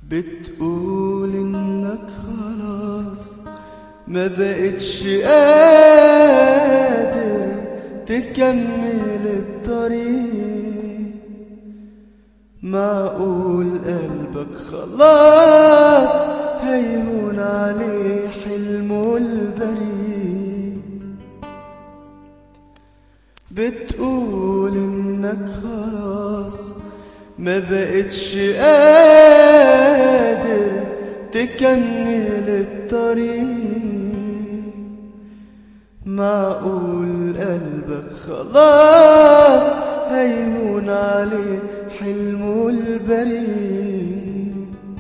بتقول انك خلاص ما بقتش قادر تكمل الطريق معقول قلبك خلاص هيهون عليه حلمه البريء بتقول انك خلاص ما بقتش قادر تكمل الطريق معقول قلبك خلاص هيهون عليه حلمه البريء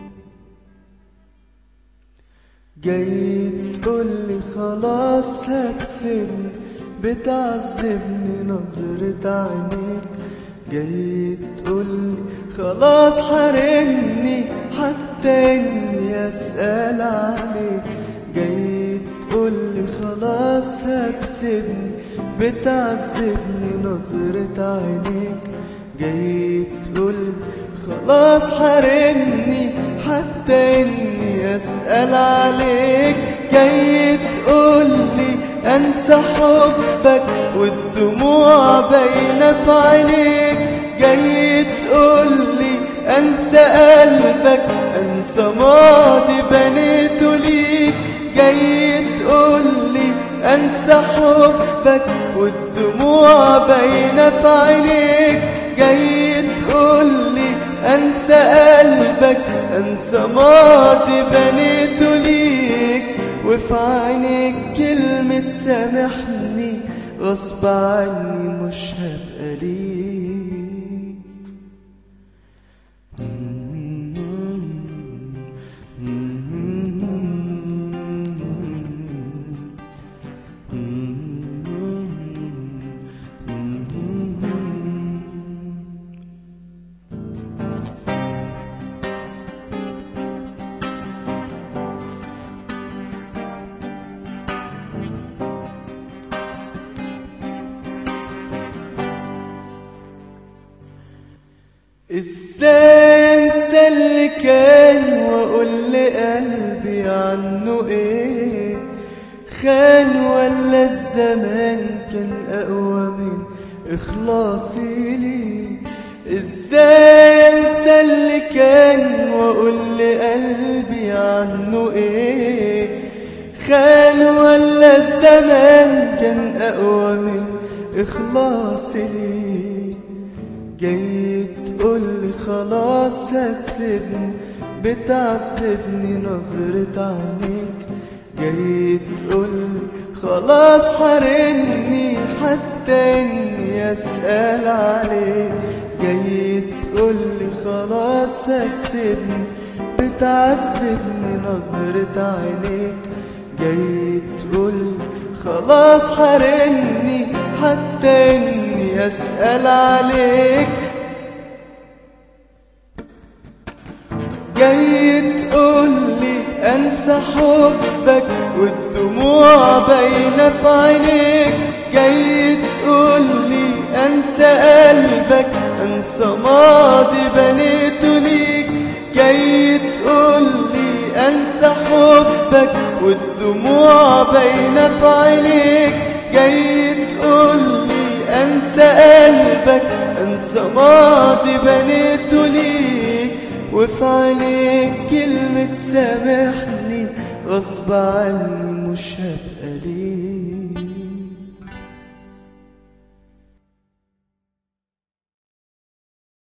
جاي تقولي خلاص هتسيبني بتعذبني نظرة عينيك جاي تقولي خلاص حارمني حتى اني اسأل عليك جاي تقولي خلاص هتسيبني بتعذبني نظرة عينيك جاي تقولي خلاص حارمني حتى اني اسأل عليك جاي تقولي انسى حبك والدموع باينة في عينيك جاي تقولي انسى قلبك انسى ماضي بنيته ليك جاي تقولي انسى حبك والدموع باينة في عينيك جاي تقولي انسى قلبك انسى ماضي بنيته ليك وفي عينيك كلمة سامحني غصب عني مش هبقى ليك ازاي انسى اللي كان واقول لقلبي عنه ايه خان ولا الزمان كان اقوى من اخلاصي ليه ازاي انسى اللي كان واقول لقلبي عنه ايه خان ولا الزمان كان اقوى من اخلاصي ليه جاي تقولي خلاص هتسيبني بتعذبني نظرة عينيك جاي تقولي خلاص حارمني حتى اني اسأل عليك جاي تقولي خلاص هتسيبني بتعذبني نظرة عينيك جاي تقولي خلاص حارمني حتى اني اسأل عليك جاي تقولي انسى حبك والدموع باينة في عينيك جاي تقولي انسى قلبك انسى ماضي بنيته ليك جاي تقولي انسى حبك والدموع باينة في عينيك جاي تقولي انسى قلبك انسى ماضي بنيته ليك وفي عينيك كلمة سامحني غصب عني مش هبقى ليك